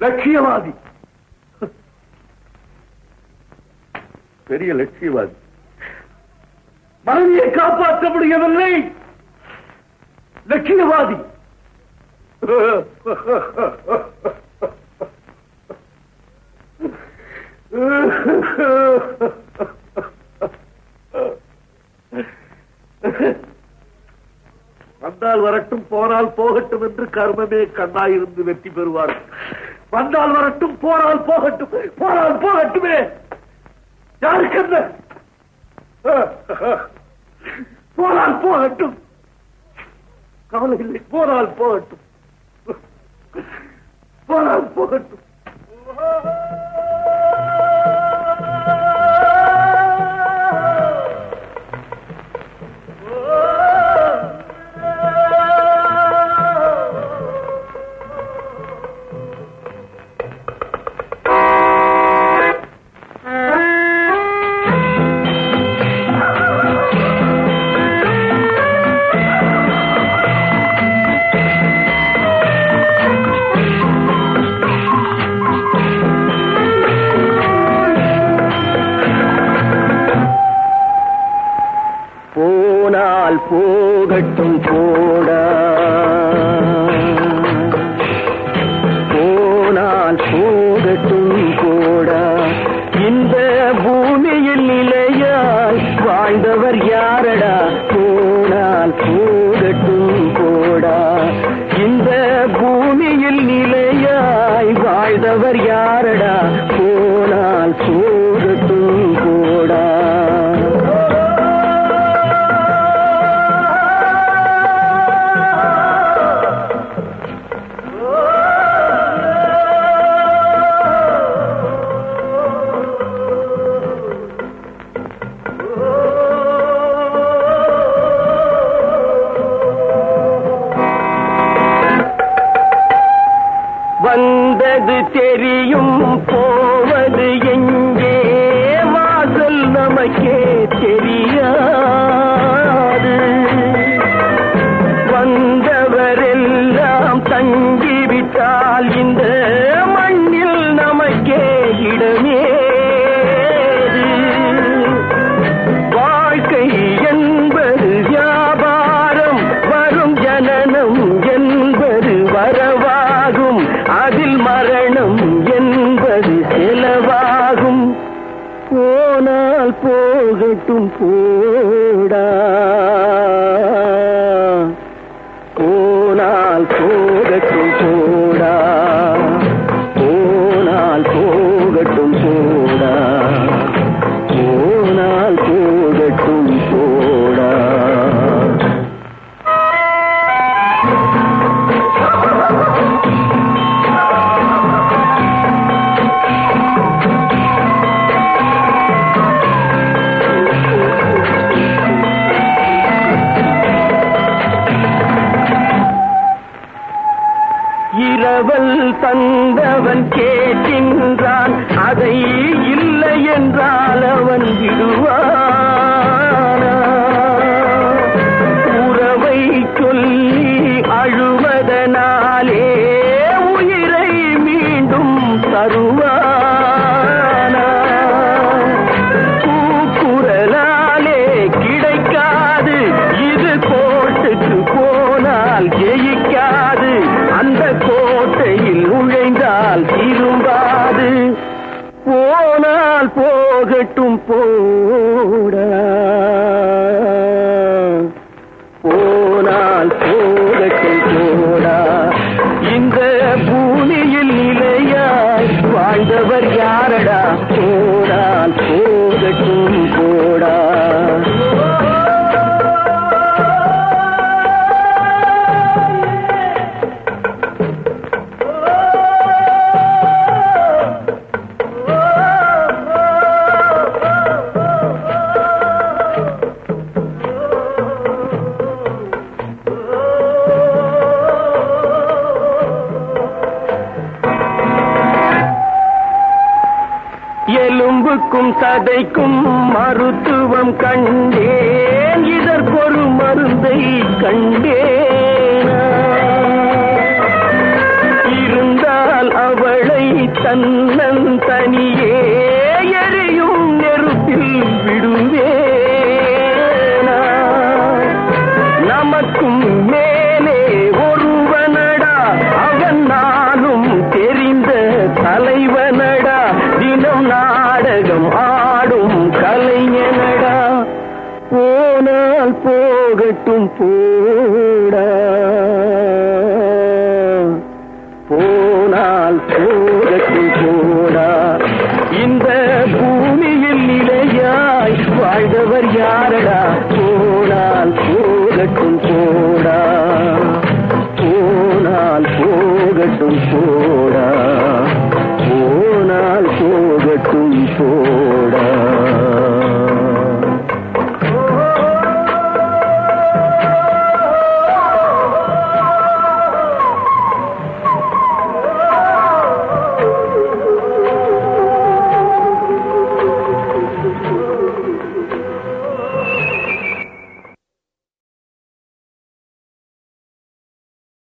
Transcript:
லட்சியவாதி பெரிய லட்சியவாதி மனைவியை காப்பாற்ற முடியவில்லை லட்சியவாதி வந்தால் வரட்டும் போனால் போகட்டும் என்று கர்மமே கண்ணாயிருந்து வெற்றி பெறுவார் வந்தால் வரட்டும் போனால் போகட்டும் போனால் போகட்டுமே யாருக்கு என்ன போனால் போகட்டும் கவலை இல்லை போனால் போகட்டும் போனால் போகட்டும் போனால் போகட்டும் போடா போனால் போகட்டும் போடா இந்த பூமியில் நிலையாய் வாழ்ந்தவர் யாரடா போனால் போகட்டும் போடா இந்த பூமியில் நிலையாய் வாழ்ந்தவர் யாரடா போனால் போகட்டும் போடா வந்தது தெரியும் போவது எங்கே வாசல் நமக்கே தெரியாது வந்தவரெல்லாம் தங்கிவிட்டால் இந்த மண்ணில் நமக்கே இடமேது வாழ்க்கை என்பது வியாபாரம் வரும் ஜனனம் என்பது வரவாகும் அதில் மரணம் என்பது செலவாகும் போனால் போகட்டும் போடா போனால் போகட்டும் போடா போனால் போகட்டும் போடா போனால் போகட்டும் போடா இரவல் தந்தவன் கேட்கின்றான் அதை இல்லை என்றால் அவன் விடுவானா உறவை சொல்லி அழுவதனாலே உயிரை மீண்டும் தருவானா கூக்குரலாலே கிடைக்காது இது கோட்டுக்கு போனால் ஜெயிக்காது அந்த கோட்டையில் நுழைந்தால் திரும்பாது போனால் போகட்டும் போடா போனால் போகட்டும் போடா இந்த பூமியில் நிலையாய் வாழ்ந்தவர் யாரடா போனால் போகட்டும் போடா எலும்புக்கும் சதைக்கும் மருத்துவம் கண்டேன் இதற்கொரு மருந்தை கண்டேன் இருந்தால் அவளை போகட்டும் போடா போனால் போகட்டும் போடா இந்த பூமியில் நிலையாய் வாழ்ந்தவர் யாரடா போனால் போகட்டும் போடா போனால் போகட்டும் போடா போனால் போகட்டும் போடா